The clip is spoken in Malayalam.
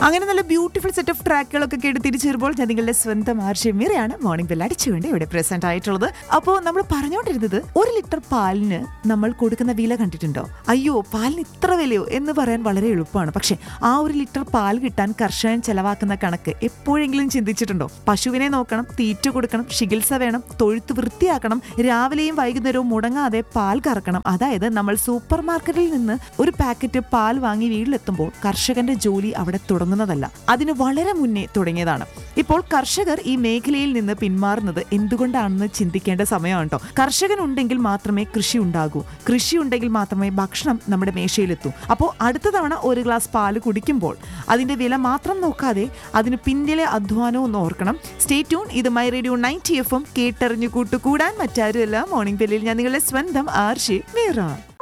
അങ്ങനെ നല്ല ബ്യൂട്ടിഫുൾ സെറ്റ് ഓഫ് ട്രാക്കുകളൊക്കെ കേട്ട് തിരിച്ചു വരുമ്പോൾ ഞാൻ നിങ്ങളുടെ സ്വന്തം ആർഷമീറയാണ് മോർണിംഗ് ബെൽ അടിച്ചുകൊണ്ട് ഇവിടെ പ്രസന്റ് ആയിട്ടുള്ളത് അപ്പോൾ നമ്മൾ പറഞ്ഞുകൊണ്ടിരുന്നത് ഒരു ലിറ്റർ പാലിന് നമ്മൾ കൊടുക്കുന്ന വില കണ്ടിട്ടുണ്ടോ അയ്യോ പാലിന് ഇത്ര വിലയോ എന്ന് പറയാൻ വളരെ എളുപ്പമാണ് പക്ഷെ ആ ഒരു ലിറ്റർ പാൽ കിട്ടാൻ കർഷകൻ ചെലവാക്കുന്ന കണക്ക് എപ്പോഴെങ്കിലും ചിന്തിച്ചിട്ടുണ്ടോ പശുവിനെ നോക്കണം തീറ്റ കൊടുക്കണം ചികിത്സ വേണം തൊഴുത്ത് വൃത്തിയാക്കണം രാവിലെയും വൈകുന്നേരവും മുടങ്ങാതെ പാൽ കറക്കണം അതായത് നമ്മൾ സൂപ്പർ മാർക്കറ്റിൽ നിന്ന് ഒരു പാക്കറ്റ് പാൽ വാങ്ങി വീട്ടിലെത്തുമ്പോൾ കർഷകന്റെ ജോലി അവിടെ തുടങ്ങുന്നതല്ല അതിന് വളരെ മുന്നേ തുടങ്ങിയതാണ് ഇപ്പോൾ കർഷകർ ഈ മേഖലയിൽ നിന്ന് പിന്മാറുന്നത് എന്തുകൊണ്ടാണെന്ന് ചിന്തിക്കേണ്ട സമയമാണ് കേട്ടോ കർഷകൻ ഉണ്ടെങ്കിൽ മാത്രമേ കൃഷി ഉണ്ടാകൂ കൃഷി ഉണ്ടെങ്കിൽ മാത്രമേ ഭക്ഷണം നമ്മുടെ മേശയിലെത്തൂ അപ്പോൾ അടുത്ത തവണ ഒരു ഗ്ലാസ് പാല് കുടിക്കുമ്പോൾ അതിന്റെ വില മാത്രം നോക്കാതെ അതിന് പിന്നിലെ അധ്വാനവും ഒന്ന് ഓർക്കണം സ്റ്റേ ട്യൂൺ ഇത് my radio ninety F M കേട്ടറിഞ്ഞു കൂട്ടുകൂടാൻ മറ്റാരുമല്ല മോർണിംഗ് ബെല്ലിൽ ഞാൻ നിങ്ങളുടെ സ്വന്തം ആർഷി മീറ